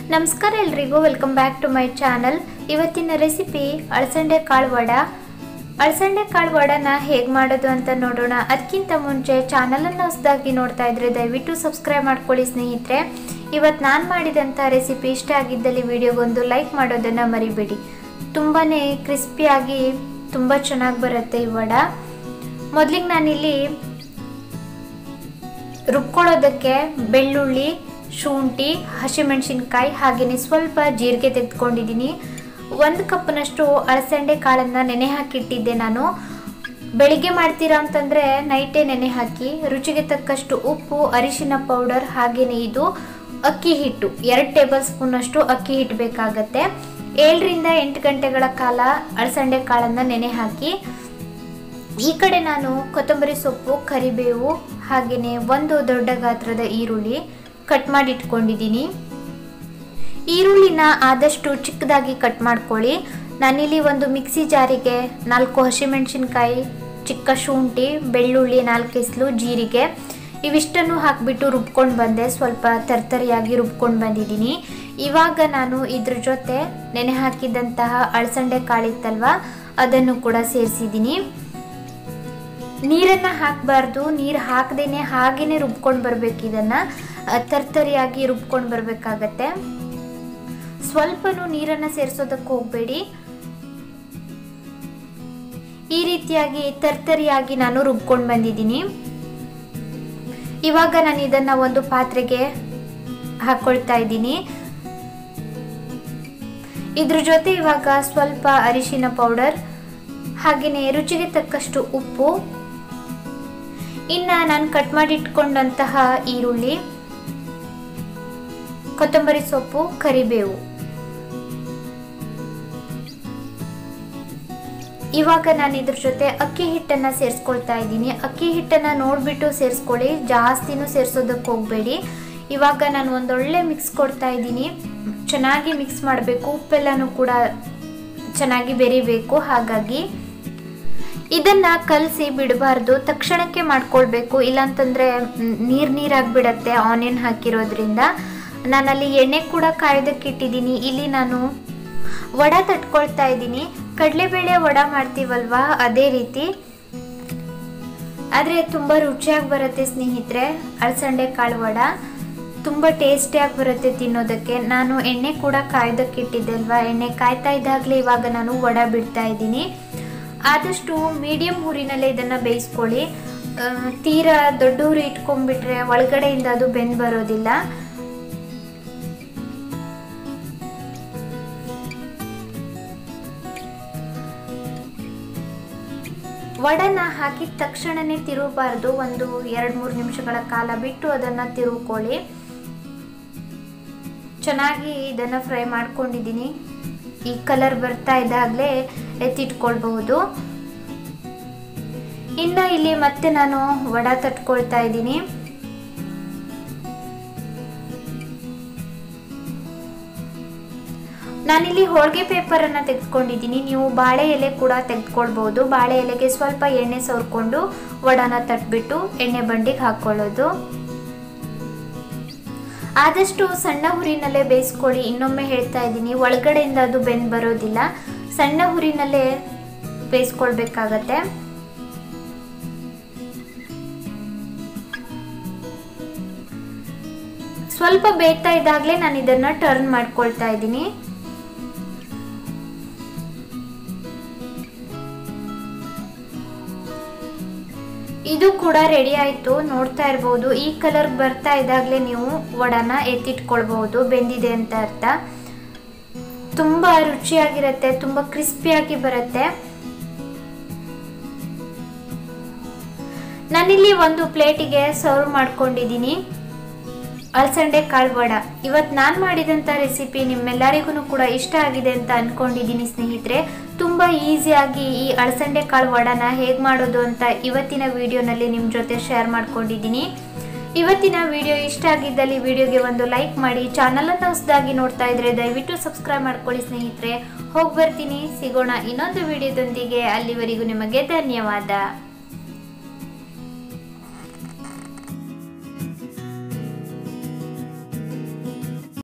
ನಮಸ್ಕಾರ ಎಲ್ರಿಗೂ welcome back to my channel ಇವತ್ತಿನ ರೆಸಿಪಿ ಅಳಸಂಡೆ ಕಾಳು ವಡ ಅಳಸಂಡೆ ಕಾಳು ವಡನ ಹೇಗೆ ಮಾಡೋದು ಅಂತ ನೋಡೋಣ ಅದಕ್ಕಿಂತ ಮುಂಚೆ ಚಾನಲನ್ನು ಹೊಸದಾಗಿ ನೋಡ್ತಾ ಇದ್ರೆ ದಯವಿಟ್ಟು ಸಬ್ಸ್ಕ್ರೈಬ್ ಮಾಡ್ಕೊಳ್ಳಿ ಸ್ನೇಹಿತರೆ ಇವತ್ತು ನಾನು ಮಾಡಿದಂಥ ರೆಸಿಪಿ ಇಷ್ಟ ಆಗಿದ್ದಲ್ಲಿ ವಿಡಿಯೋಗೊಂದು ಲೈಕ್ ಮಾಡೋದನ್ನು ಮರಿಬೇಡಿ ತುಂಬಾ ಕ್ರಿಸ್ಪಿಯಾಗಿ ತುಂಬ ಚೆನ್ನಾಗಿ ಬರುತ್ತೆ ಈ ವಡ ಮೊದಲಿಗೆ ನಾನಿಲ್ಲಿ ರುಬ್ಕೊಳ್ಳೋದಕ್ಕೆ ಬೆಳ್ಳುಳ್ಳಿ ಶುಂಠಿ ಹಸಿಮೆಣಸಿನ್ಕಾಯಿ ಹಾಗೆಯೇ ಸ್ವಲ್ಪ ಜೀರಿಗೆ ತೆಗೆದುಕೊಂಡಿದ್ದೀನಿ ಒಂದು ಕಪ್ನಷ್ಟು ಅಳಸಂಡೆ ಕಾಳನ್ನು ನೆನೆ ಹಾಕಿಟ್ಟಿದ್ದೆ ನಾನು ಬೆಳಿಗ್ಗೆ ಮಾಡ್ತೀರಾ ಅಂತಂದರೆ ನೈಟೇ ನೆನೆ ಹಾಕಿ ರುಚಿಗೆ ತಕ್ಕಷ್ಟು ಉಪ್ಪು ಅರಿಶಿನ ಪೌಡರ್ ಹಾಗೆಯೇ ಇದು ಅಕ್ಕಿ ಹಿಟ್ಟು ಎರಡು ಟೇಬಲ್ ಸ್ಪೂನಷ್ಟು ಅಕ್ಕಿ ಹಿಟ್ಟು ಬೇಕಾಗತ್ತೆ ಏಳರಿಂದ ಎಂಟು ಗಂಟೆಗಳ ಕಾಲ ಅಳಸಂಡೆ ಕಾಳನ್ನು ನೆನೆ ಹಾಕಿ ಈ ಕಡೆ ನಾನು ಕೊತ್ತಂಬರಿ ಸೊಪ್ಪು ಕರಿಬೇವು ಹಾಗೆಯೇ ಒಂದು ದೊಡ್ಡ ಗಾತ್ರದ ಈರುಳ್ಳಿ ಕಟ್ ಮಾಡಿ ಇಟ್ಕೊಂಡಿದ್ದೀನಿ ಈರುಳ್ಳಿನ ಆದಷ್ಟು ಚಿಕ್ಕದಾಗಿ ಕಟ್ ಮಾಡ್ಕೊಳ್ಳಿ ನಾನಿಲ್ಲಿ ಒಂದು ಮಿಕ್ಸಿ ಜಾರಿಗೆ ನಾಲ್ಕು ಹಸಿಮೆಣಸಿನ್ಕಾಯಿ ಚಿಕ್ಕ ಶುಂಠಿ ಬೆಳ್ಳುಳ್ಳಿ ನಾಲ್ಕು ಎಸ್ಲು ಜೀರಿಗೆ ಇವಿಷ್ಟನ್ನು ಹಾಕಿಬಿಟ್ಟು ರುಬ್ಕೊಂಡು ಬಂದೆ ಸ್ವಲ್ಪ ತರ್ತರಿಯಾಗಿ ರುಬ್ಕೊಂಡು ಬಂದಿದ್ದೀನಿ ಇವಾಗ ನಾನು ಇದ್ರ ಜೊತೆ ನೆನೆ ಹಾಕಿದಂತಹ ಅಳಸಂಡೆ ಕಾಳಿತ್ತಲ್ವ ಅದನ್ನು ಕೂಡ ಸೇರಿಸಿದ್ದೀನಿ ನೀರನ್ನು ಹಾಕಬಾರ್ದು ನೀರು ಹಾಕದೇನೆ ಹಾಗೇನೆ ರುಬ್ಕೊಂಡು ಬರಬೇಕು ಇದನ್ನು ತರ್ತರಿಯಾಗಿ ರುಬ್ಕೊಂಡು ಬರಬೇಕಾಗತ್ತೆ ಸ್ವಲ್ಪನೂ ನೀರನ್ನು ಸೇರಿಸೋದಕ್ಕೆ ಹೋಗಬೇಡಿ ಈ ರೀತಿಯಾಗಿ ತರ್ತರಿಯಾಗಿ ನಾನು ರುಬ್ಕೊಂಡು ಬಂದಿದ್ದೀನಿ ಇವಾಗ ನಾನು ಇದನ್ನು ಒಂದು ಪಾತ್ರೆಗೆ ಹಾಕ್ಕೊಳ್ತಾ ಇದ್ದೀನಿ ಇದ್ರ ಜೊತೆ ಇವಾಗ ಸ್ವಲ್ಪ ಅರಿಶಿನ ಪೌಡರ್ ಹಾಗೆಯೇ ರುಚಿಗೆ ತಕ್ಕಷ್ಟು ಉಪ್ಪು ಇನ್ನು ನಾನು ಕಟ್ ಮಾಡಿ ಇಟ್ಕೊಂಡಂತಹ ಈರುಳ್ಳಿ ಕೊತ್ತಂಬರಿ ಸೊಪ್ಪು ಕರಿಬೇವು ಇವಾಗ ನಾನು ಇದ್ರ ಜೊತೆ ಅಕ್ಕಿ ಹಿಟ್ಟನ್ನು ಸೇರಿಸ್ಕೊಳ್ತಾ ಇದ್ದೀನಿ ಅಕ್ಕಿ ಹಿಟ್ಟನ್ನು ನೋಡಿಬಿಟ್ಟು ಸೇರಿಸ್ಕೊಳ್ಳಿ ಜಾಸ್ತಿನೂ ಸೇರಿಸೋದಕ್ಕೆ ಹೋಗಬೇಡಿ ಇವಾಗ ನಾನು ಒಂದೊಳ್ಳೆ ಮಿಕ್ಸ್ ಕೊಡ್ತಾ ಇದ್ದೀನಿ ಚೆನ್ನಾಗಿ ಮಿಕ್ಸ್ ಮಾಡಬೇಕು ಉಪ್ಪೆಲ್ಲನೂ ಕೂಡ ಚೆನ್ನಾಗಿ ಬೆರಿಬೇಕು ಹಾಗಾಗಿ ಇದನ್ನ ಕಲಸಿ ಬಿಡಬಾರ್ದು ತಕ್ಷಣಕ್ಕೆ ಮಾಡ್ಕೊಳ್ಬೇಕು ಇಲ್ಲಾಂತಂದ್ರೆ ನೀರು ನೀರಾಗ್ಬಿಡತ್ತೆ ಆನಿಯನ್ ಹಾಕಿರೋದ್ರಿಂದ ನಾನಲ್ಲಿ ಎಣ್ಣೆ ಕೂಡ ಕಾಯೋದಕ್ಕೆ ಇಟ್ಟಿದ್ದೀನಿ ಇಲ್ಲಿ ನಾನು ವಡ ತಟ್ಕೊಳ್ತಾ ಇದ್ದೀನಿ ಕಡಲೆಬೇಳೆ ವಡ ಮಾಡ್ತೀವಲ್ವಾ ಅದೇ ರೀತಿ ಆದರೆ ತುಂಬ ರುಚಿಯಾಗಿ ಬರುತ್ತೆ ಸ್ನೇಹಿತರೆ ಅಳಸಂಡೆ ಕಾಳು ವಡ ತುಂಬ ಟೇಸ್ಟಿಯಾಗಿ ಬರುತ್ತೆ ತಿನ್ನೋದಕ್ಕೆ ನಾನು ಎಣ್ಣೆ ಕೂಡ ಕಾಯ್ದಕ್ಕೆ ಇಟ್ಟಿದ್ದೆ ಅಲ್ವಾ ಎಣ್ಣೆ ಕಾಯ್ತಾ ಇದ್ದಾಗಲೇ ಇವಾಗ ನಾನು ವಡ ಬಿಡ್ತಾ ಇದ್ದೀನಿ ಆದಷ್ಟು ಮೀಡಿಯಂ ಹುರಿನಲ್ಲೇ ಇದನ್ನು ಬೇಯಿಸ್ಕೊಳ್ಳಿ ತೀರಾ ದೊಡ್ಡ ಹುರಿ ಇಟ್ಕೊಂಡ್ಬಿಟ್ರೆ ಒಳಗಡೆಯಿಂದ ಅದು ಬೆಂದು ಬರೋದಿಲ್ಲ ವಡನ ಹಾಕಿದ ತಕ್ಷಣನೇ ತಿರುಗಬಾರ್ದು ಒಂದು ಎರಡು ಮೂರು ನಿಮಿಷಗಳ ಕಾಲ ಬಿಟ್ಟು ಅದನ್ನು ತಿರುಗ್ಕೊಳ್ಳಿ ಚೆನ್ನಾಗಿ ಇದನ್ನು ಫ್ರೈ ಮಾಡ್ಕೊಂಡಿದ್ದೀನಿ ಈ ಕಲರ್ ಬರ್ತಾ ಇದ್ದಾಗಲೇ ಎತ್ತಿಟ್ಕೊಳ್ಬಹುದು ಇನ್ನು ಇಲ್ಲಿ ಮತ್ತೆ ನಾನು ವಡ ತಟ್ಕೊಳ್ತಾ ಇದ್ದೀನಿ ನಾನಿಲ್ಲಿ ಹೋಳಿಗೆ ಪೇಪರನ್ನು ತೆಗೆದುಕೊಂಡಿದ್ದೀನಿ ನೀವು ಬಾಳೆ ಎಲೆ ಕೂಡ ತೆಗೆದುಕೊಳ್ಬಹುದು ಬಾಳೆ ಎಲೆಗೆ ಸ್ವಲ್ಪ ಎಣ್ಣೆ ಸವರ್ಕೊಂಡು ವಡನ ತಟ್ಬಿಟ್ಟು ಎಣ್ಣೆ ಬಂಡಿಗೆ ಹಾಕ್ಕೊಳ್ಳೋದು ಆದಷ್ಟು ಸಣ್ಣ ಹುರಿನಲ್ಲೇ ಬೇಯಿಸ್ಕೊಳ್ಳಿ ಇನ್ನೊಮ್ಮೆ ಹೇಳ್ತಾ ಇದ್ದೀನಿ ಒಳಗಡೆಯಿಂದ ಅದು ಬೆಂದು ಬರೋದಿಲ್ಲ ಸಣ್ಣ ಹುರಿನಲ್ಲೇ ಬೇಯಿಸ್ಕೊಳ್ಬೇಕಾಗತ್ತೆ ಸ್ವಲ್ಪ ಬೇಯ್ತಾ ಇದ್ದಾಗಲೇ ನಾನು ಇದನ್ನು ಟರ್ನ್ ಮಾಡ್ಕೊಳ್ತಾ ಇದ್ದೀನಿ ಇದು ಕೂಡ ರೆಡಿ ಆಯಿತು ನೋಡ್ತಾ ಇರ್ಬೋದು ಈ ಕಲರ್ ಬರ್ತಾ ಇದ್ದಾಗಲೇ ನೀವು ವಡನ ಎತ್ತಿಟ್ಕೊಳ್ಬಹುದು ಬೆಂದಿದೆ ಅಂತ ಅರ್ಥ ತುಂಬ ರುಚಿಯಾಗಿರುತ್ತೆ ತುಂಬ ಕ್ರಿಸ್ಪಿಯಾಗಿ ಬರುತ್ತೆ ನಾನಿಲ್ಲಿ ಒಂದು ಪ್ಲೇಟಿಗೆ ಸರ್ವ್ ಮಾಡ್ಕೊಂಡಿದ್ದೀನಿ ಅಲಸಂಡೆ ಕಾಳು ವಡ ಇವತ್ತು ನಾನು ಮಾಡಿದಂಥ ರೆಸಿಪಿ ನಿಮ್ಮೆಲ್ಲರಿಗೂ ಕೂಡ ಇಷ್ಟ ಆಗಿದೆ ಅಂತ ಅಂದ್ಕೊಂಡಿದ್ದೀನಿ ಸ್ನೇಹಿತರೆ ತುಂಬ ಈಸಿಯಾಗಿ ಈ ಅಳಸಂಡೆ ಕಾಳು ವಡನ ಹೇಗೆ ಮಾಡೋದು ಅಂತ ಇವತ್ತಿನ ವಿಡಿಯೋನಲ್ಲಿ ನಿಮ್ಮ ಜೊತೆ ಶೇರ್ ಮಾಡ್ಕೊಂಡಿದ್ದೀನಿ ಇವತ್ತಿನ ವಿಡಿಯೋ ಇಷ್ಟ ಆಗಿದ್ದಲ್ಲಿ ವಿಡಿಯೋಗೆ ಒಂದು ಲೈಕ್ ಮಾಡಿ ಚಾನಲನ್ನು ಹೊಸದಾಗಿ ನೋಡ್ತಾ ಇದ್ರೆ ದಯವಿಟ್ಟು ಸಬ್ಸ್ಕ್ರೈಬ್ ಮಾಡ್ಕೊಳ್ಳಿ ಸ್ನೇಹಿತರೆ ಹೋಗಿ ಬರ್ತೀನಿ ಸಿಗೋಣ ಇನ್ನೊಂದು ವಿಡಿಯೋದೊಂದಿಗೆ ಅಲ್ಲಿವರೆಗೂ ನಿಮಗೆ ಧನ್ಯವಾದ